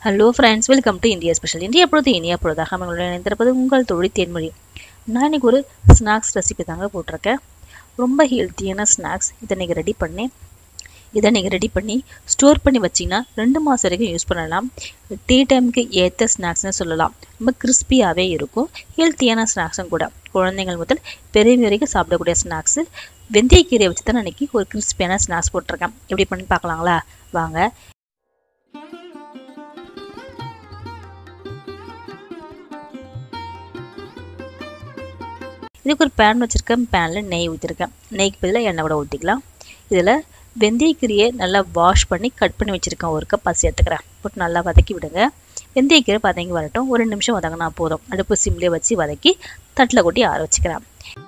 hello friends welcome to India special India பொழுது இனியா பொழுதாக உங்களுடன் இணைந்திருப்பது உங்கள் தொழில் தேன்மொழி நான் இன்னைக்கு ஒரு ஸ்நாக்ஸ் ரெசிபி தாங்க போட்டிருக்கேன் ரொம்ப ஹெல்த்தியான ஸ்நாக்ஸ் இதை நீங்கள் ரெடி பண்ணி இதை நீங்கள் ரெடி பண்ணி ஸ்டோர் பண்ணி வச்சிங்கன்னா ரெண்டு மாதம் வரைக்கும் யூஸ் பண்ணலாம் டீ டைமுக்கு ஏற்ற ஸ்நாக்ஸ்னு சொல்லலாம் ரொம்ப கிறிஸ்பியாகவே இருக்கும் ஹெல்த்தியான ஸ்நாக்ஸும் கூட குழந்தைகள் முதல் பெரியவங்க வரைக்கும் சாப்பிடக்கூடிய ஸ்நாக்ஸு வெந்தயக்கீரையை வச்சு தான் அன்றைக்கி ஒரு கிறிஸ்பியான ஸ்நாக்ஸ் போட்டிருக்கேன் எப்படி பண்ணி பார்க்கலாங்களா வாங்க இதுக்கு ஒரு பேன் வச்சுருக்கேன் பேனில் நெய் ஊற்றிருக்கேன் நெய்க்கு பதிலாக எண்ணெய் கூட ஊற்றிக்கலாம் இதில் வெந்தயக்கீரையை நல்லா வாஷ் பண்ணி கட் பண்ணி வச்சுருக்கேன் ஒரு கப் பசி எடுத்துக்கிறேன் போட்டு நல்லா வதக்கி விடுங்க வெந்தயக்கீரை வதங்கி வரட்டும் ஒரு ரெண்டு நிமிஷம் வதங்கினா போதும் அடுப்பு சிம்லேயே வச்சு வதக்கி தட்டில் கொட்டி ஆற வச்சுக்கிறேன்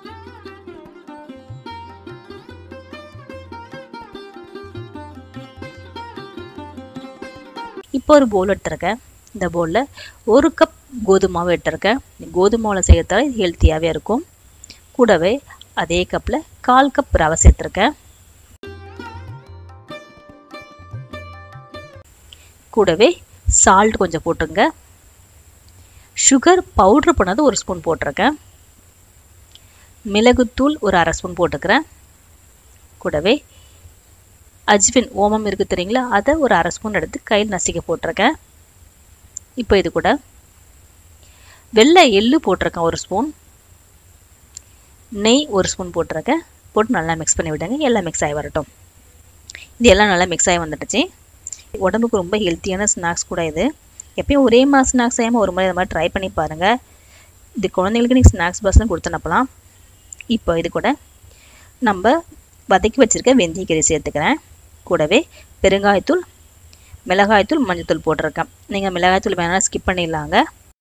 இப்போ ஒரு பவுல் எடுத்துருக்கேன் இந்த பவுலில் ஒரு கப் கோதுமை மாவு எடுத்துருக்கேன் கோதுமாவில் செய்யறதால இது ஹெல்த்தியாகவே இருக்கும் கூடவே அதே கப்பில் கால் கப் ரவை சேர்த்துருக்கேன் கூடவே சால்ட் கொஞ்சம் போட்டுங்க சுகர் பவுட்ரு பண்ணது ஒரு ஸ்பூன் போட்டிருக்கேன் மிளகுத்தூள் ஒரு அரை ஸ்பூன் போட்டுக்கிறேன் கூடவே அஜ்வின் ஓமம் இருக்குது தெரியுங்களா அதை ஒரு அரை ஸ்பூன் எடுத்து கையில் நசிக்க போட்டிருக்கேன் இப்போ இது கூட வெள்ளை எள்ளு போட்டிருக்கேன் ஒரு ஸ்பூன் நெய் ஒரு ஸ்பூன் போட்டிருக்கேன் போட்டு நல்லா மிக்ஸ் பண்ணி விடுங்க எல்லாம் மிக்ஸ் ஆகி வரட்டும் இது எல்லாம் நல்லா மிக்ஸ் ஆகி வந்துடுச்சு உடம்புக்கு ரொம்ப ஹெல்த்தியான ஸ்நாக்ஸ் கூட இது எப்பயும் ஒரே மாதிரி ஸ்நாக்ஸ் செய்யாமல் ஒரு முறை இது மாதிரி ட்ரை பண்ணி பாருங்கள் இது குழந்தைங்களுக்கு நீங்கள் ஸ்நாக்ஸ் பாக்ஸ்லாம் கொடுத்து அனுப்பலாம் இப்போ இது கூட நம்ம வதக்கி வச்சுருக்க வெந்தயக்கீரை சேர்த்துக்கிறேன் கூடவே பெருங்காயத்தூள் மிளகாய்த்தூள் மஞ்சத்தூள் போட்டிருக்கேன் நீங்கள் மிளகாய்த்தூள் வேணாலும் ஸ்கிப் பண்ணிடலாங்க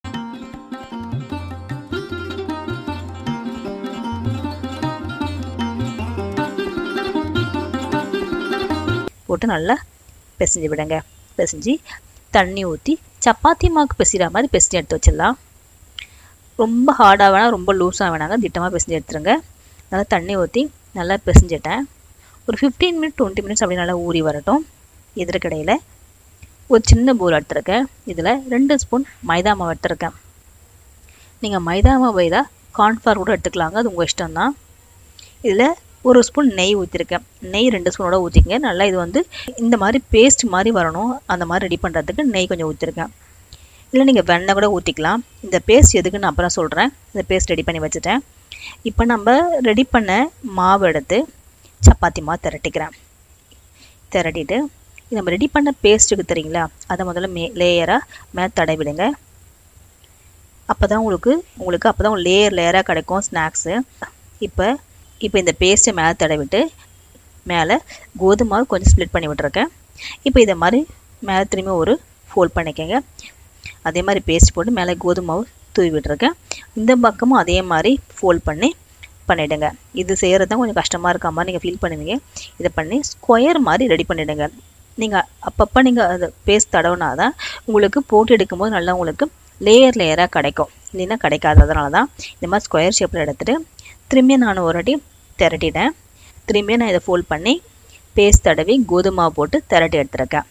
போட்டு நல்லா பிசைஞ்சு விடுங்க பிசைஞ்சு தண்ணி ஊற்றி சப்பாத்தி மாவுக்கு பிசைகிற மாதிரி பிசைஞ்சு எடுத்து வச்சிடலாம் ரொம்ப ஹார்டாக வேணாம் ரொம்ப லூஸாக வேணாங்க திட்டமாக பிசைஞ்சு எடுத்துருங்க நல்லா தண்ணி ஊற்றி நல்லா பிசைஞ்சிட்டேன் ஒரு ஃபிஃப்டீன் மினிட் டுவெண்ட்டி மினிட்ஸ் அப்படி நல்லா ஊறி வரட்டும் எதிர்க்கடையில் ஒரு சின்ன பவுல் எடுத்துருக்கேன் இதில் ரெண்டு ஸ்பூன் மைதா மாவு எடுத்துருக்கேன் நீங்கள் மைதா மாவு வைதா கார்ன்ஃப்ளவர் கூட எடுத்துக்கலாங்க அது உங்கள் இஷ்டம்தான் இதில் ஒரு ஸ்பூன் நெய் ஊற்றிருக்கேன் நெய் ரெண்டு ஸ்பூனோட ஊற்றிக்கங்க நல்லா இது வந்து இந்த மாதிரி பேஸ்ட் மாதிரி வரணும் அந்த மாதிரி ரெடி பண்ணுறதுக்கு நெய் கொஞ்சம் ஊற்றிருக்கேன் இல்லை நீங்கள் வெண்ணெய் கூட ஊற்றிக்கலாம் இந்த பேஸ்ட் எதுக்குன்னு அப்புறம் சொல்கிறேன் இந்த பேஸ்ட் ரெடி பண்ணி வச்சுட்டேன் இப்போ நம்ம ரெடி பண்ண மாவு எடுத்து சப்பாத்தி மாவு திரட்டிக்கிறேன் திரட்டிட்டு நம்ம ரெடி பண்ண பேஸ்ட்டுக்கு தெரியுங்களா அதை முதல்ல மே லேயராக மேலே தடவிடுங்க அப்போ தான் உங்களுக்கு உங்களுக்கு அப்போ தான் லேயர் லேயராக கிடைக்கும் ஸ்நாக்ஸு இப்போ இப்போ இந்த பேஸ்ட்டை மேலே தடவிட்டு மேலே கோதுமை கொஞ்சம் ஸ்ப்ளிட் பண்ணி விட்டுருக்கேன் இப்போ இதை மாதிரி மேலே திரும்பி ஒரு ஃபோல்ட் பண்ணிக்கோங்க அதே மாதிரி பேஸ்ட் போட்டு மேலே கோதுமை தூவி விட்டுருக்கேன் இந்த பக்கமும் அதே மாதிரி ஃபோல்ட் பண்ணி பண்ணிவிடுங்க இது செய்கிறது தான் கொஞ்சம் கஷ்டமாக இருக்க மாதிரி நீங்கள் ஃபீல் பண்ணுவீங்க இதை பண்ணி ஸ்கொயர் மாதிரி ரெடி பண்ணிவிடுங்க நீங்கள் அப்பப்போ நீங்கள் அதை பேஸ்ட் தடவுனா தான் உங்களுக்கு போட்டு எடுக்கும்போது நல்லா உங்களுக்கு லேயர் லேயராக கிடைக்கும் இல்லைன்னா கிடைக்காது அதனால தான் இந்த மாதிரி ஸ்கொயர் ஷேப்பில் எடுத்துகிட்டு திரும்பியும் நான் ஒரு வாட்டி திரட்டிட்டேன் திரும்பியும் நான் இதை ஃபோல்ட் பண்ணி பேஸ்ட் தடவி கோதுமை போட்டு திரட்டி எடுத்துருக்கேன்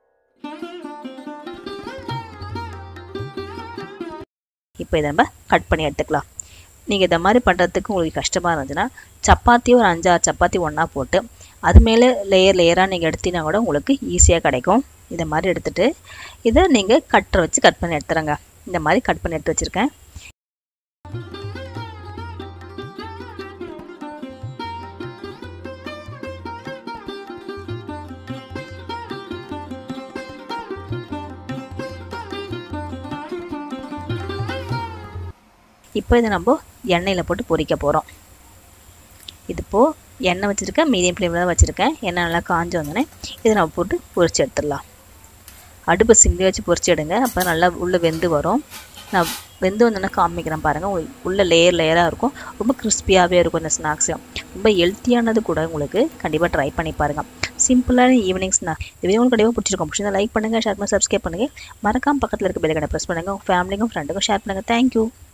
இப்போ இதை நம்ம கட் பண்ணி எடுத்துக்கலாம் நீங்கள் இதை மாதிரி பண்ணுறதுக்கு உங்களுக்கு கஷ்டமாக இருந்துச்சுன்னா சப்பாத்தி ஒரு அஞ்சாறு சப்பாத்தி ஒன்றா போட்டு அது மேலே லேயர் லேயராக நீங்கள் எடுத்தீங்கன்னா கூட உங்களுக்கு ஈஸியாக கிடைக்கும் இதை மாதிரி எடுத்துகிட்டு இதை நீங்கள் கட்டரை வச்சு கட் பண்ணி எடுத்துருங்க இந்த மாதிரி கட் பண்ணி எடுத்து வச்சுருக்கேன் இப்போ இதை நம்ம எண்ணெயில் போட்டு பொரிக்க போகிறோம் இது இப்போது எண்ணெய் வச்சுருக்கேன் மீடியம் ஃப்ளேமில் தான் வச்சுருக்கேன் எண்ணெய் நல்லா காஞ்ச வந்தோடனே இதை நம்ம போட்டு பொரிச்சு எடுத்துடலாம் அடுப்பு சிம்லேயே வச்சு பொரிச்சு எடுங்க அப்போ நல்லா உள்ளே வெந்து வரும் நான் வெந்து வந்தோன்னே காமிக்கிறேன் பாருங்கள் உள்ள லேயர் லேயராக இருக்கும் ரொம்ப கிறிஸ்பியாகவே இருக்கும் இந்த ஸ்நாக்ஸு ரொம்ப ஹெல்த்தியானது கூட உங்களுக்கு கண்டிப்பாக ட்ரை பண்ணி பாருங்கள் சிம்பிளான ஈவினிங் ஸ்நாக் இந்த வீடியோ உங்களுக்கு கண்டிப்பாக பிடிச்சிருக்கும் பிடிச்சிருந்தா லைக் பண்ணுங்கள் ஷேர் பண்ணி சப்ஸ்கிரைப் பண்ணுங்கள் மறக்காம பக்கத்தில் இருக்க பெல்லைக்கடை ப்ரெஸ் பண்ணுங்கள் உங்கள் ஃபேமிலிக்கும் ஃப்ரெண்டுக்கும் ஷேர் பண்ணுங்கள் தேங்க்யூ